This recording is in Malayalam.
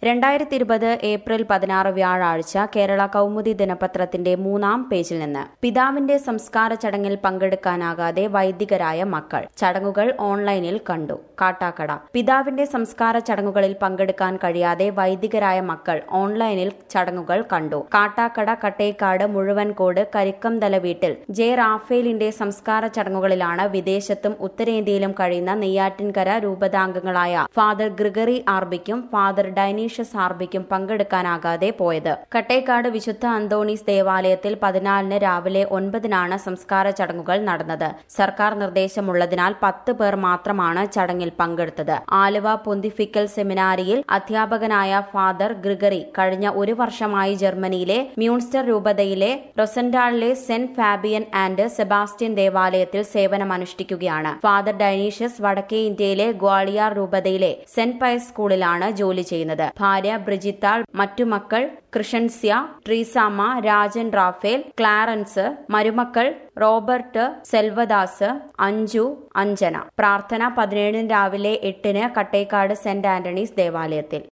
രണ്ടായിരത്തി ഇരുപത് ഏപ്രിൽ പതിനാറ് വ്യാഴാഴ്ച കേരള കൗമുദി ദിനപത്രത്തിന്റെ മൂന്നാം പേജിൽ നിന്ന് പിതാവിന്റെ സംസ്കാര ചടങ്ങിൽ പങ്കെടുക്കാനാകാതെ വൈദികരായ മക്കൾ ചടങ്ങുകൾ ഓൺലൈനിൽ കണ്ടു കാട്ടാക്കട പിതാവിന്റെ സംസ്കാര ചടങ്ങുകളിൽ പങ്കെടുക്കാൻ കഴിയാതെ വൈദികരായ മക്കൾ ഓൺലൈനിൽ ചടങ്ങുകൾ കണ്ടു കാട്ടാക്കട കട്ടേക്കാട് മുഴുവൻകോട് കരിക്കംതല വീട്ടിൽ ജെ റാഫേലിന്റെ സംസ്കാര ചടങ്ങുകളിലാണ് വിദേശത്തും ഉത്തരേന്ത്യയിലും കഴിയുന്ന നെയ്യാറ്റിൻകര രൂപതാംഗങ്ങളായ ഫാദർ ഗ്രിഗറി ആർബിക്കും ഫാദർ ഡൈനീഷ്യസ് ആർബിക്കും പങ്കെടുക്കാനാകാതെ പോയത് കട്ടേക്കാട് വിശുദ്ധ അന്തോണീസ് ദേവാലയത്തിൽ പതിനാലിന് രാവിലെ ഒൻപതിനാണ് സംസ്കാര ചടങ്ങുകൾ നടന്നത് സർക്കാർ നിർദ്ദേശമുള്ളതിനാൽ പത്ത് പേർ മാത്രമാണ് ചടങ്ങിൽ പങ്കെടുത്തത് ആലുവ പൊന്തിഫിക്കൽ സെമിനാരിയിൽ അധ്യാപകനായ ഫാദർ ഗ്രിഗറി കഴിഞ്ഞ ഒരു വർഷമായി ജർമ്മനിയിലെ മ്യൂൺസ്റ്റർ രൂപതയിലെ റൊസൻഡാളിലെ സെന്റ് ഫാബിയൻ ആൻഡ് സെബാസ്റ്റ്യൻ ദേവാലയത്തിൽ സേവനമനുഷ്ഠിക്കുകയാണ് ഫാദർ ഡൈനീഷ്യസ് വടക്കേ ഇന്ത്യയിലെ ഗ്വാളിയാർ രൂപതയിലെ സെന്റ് പയസ് സ്കൂളിലാണ് ജോലി ചെയ്യുന്നത് ഭാര്യ ബ്രിജിത്താൾ മറ്റു മക്കൾ കൃഷൻസ്യ ട്രീസാമ്മ രാജൻ റാഫേൽ ക്ലാറൻസ് മരുമക്കൾ റോബർട്ട് സെൽവദാസ് അഞ്ജു അഞ്ജന പ്രാർത്ഥന പതിനേഴിന് രാവിലെ എട്ടിന് കട്ടേക്കാട് സെന്റ് ആന്റണീസ് ദേവാലയത്തിൽ